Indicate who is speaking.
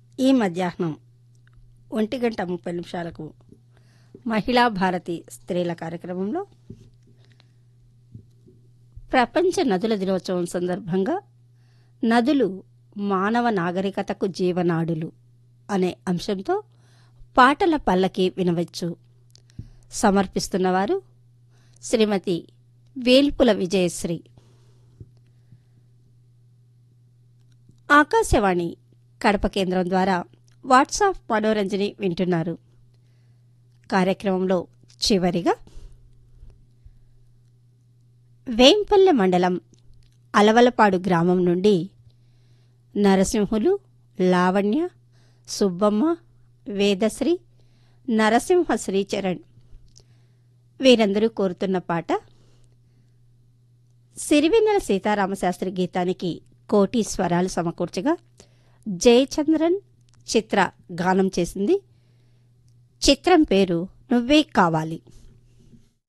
Speaker 1: ఈ మధ్యాహ్నం ఒంటి గంట ముప్పై నిమిషాలకు మహిళా భారతి స్త్రీల కార్యక్రమంలో ప్రపంచ నదుల దినోత్సవం సందర్భంగా నదులు మానవ నాగరికతకు జీవనాడులు అనే అంశంతో పాటల పల్లకి వినవచ్చు సమర్పిస్తున్నవారు శ్రీమతి వేల్పుల విజయశ్రీ ఆకాశవాణి కడప కేంద్రం ద్వారా వాట్సాప్ మనోరంజని వింటున్నారు కార్యక్రమంలో చివరిగా వేంపల్లె మండలం అలవలపాడు గ్రామం నుండి నరసింహులు లావణ్య సుబ్బమ్మ వేదశ్రీ నరసింహ శ్రీచరణ్ వీరందరూ కోరుతున్న పాట సిరివెన్నెల సీతారామశాస్త్రి గీతానికి కోటి స్వరాలు సమకూర్చగా జయచంద్రన్ చిత్ర గానం చేసింది చిత్రం పేరు నువ్వే కావాలి